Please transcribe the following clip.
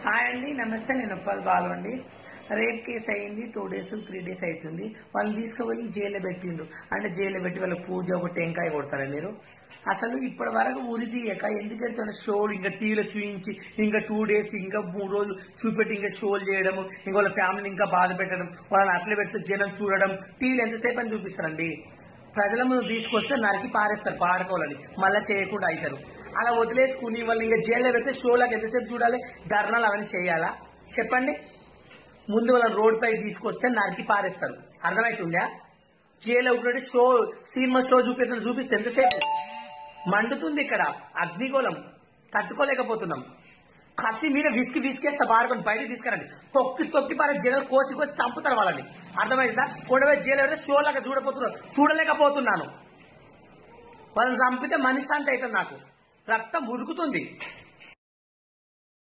hi అండి నమస్తే నేను ఉప్పల్ బాలు అండి రేప్ కేసు అయింది టూ డేస్ త్రీ డేస్ అవుతుంది వాళ్ళని తీసుకువెళ్ళి జైల్లో పెట్టిండ్రు అంటే జైల్లో పెట్టి వాళ్ళకి పూజ ఒక టెంకాయ కొడతారా మీరు అసలు ఇప్పటి వరకు ఉరి తీయక ఎందుకు వెళ్తున్న షోలు ఇంకా టీవీలో చూపించి ఇంకా టూ డేస్ ఇంకా మూడు రోజులు చూపెట్టి ఇంకా షోలు చేయడం ఇంకా వాళ్ళ ఫ్యామిలీని ఇంకా బాధ పెట్టడం వాళ్ళని అట్లా పెడితే జనం చూడడం టీవీలో ఎంతసేపు అని చూపిస్తారండి ప్రజల ముందు తీసుకొస్తే నరికి పారేస్తారు పాడుకోవాలని మళ్ళీ చేయకుండా అవుతారు అలా వదిలేసుకుని వాళ్ళు ఇంకా జైల్లో పెడితే షోలకు ఎంతసేపు చూడాలి ధర్నాలు అవన్నీ చేయాలా చెప్పండి ముందు వాళ్ళని రోడ్ పై తీసుకొస్తే నరికి పారేస్తారు అర్థమవుతుందా జైల్లో ఒకటి షో సినిమా షో చూపిస్తున్న చూపిస్తే ఎంతసేపు మండుతుంది ఇక్కడ అగ్నిగోళం తట్టుకోలేకపోతున్నాం కసి మీద విసికి విసికేస్తా పాడుకొని బయటకు తీసుకురండి తొక్కి తొక్కి పారే జనం కోసి కోసి చంపుతారు వాళ్ళని అర్థమైందా కొండవే జైలు పెడితే షో లాగా చూడపోతున్నారు చూడలేకపోతున్నాను వాళ్ళని చంపితే మనిషి అంత అవుతుంది నాకు రక్తం ఉరుకుతుంది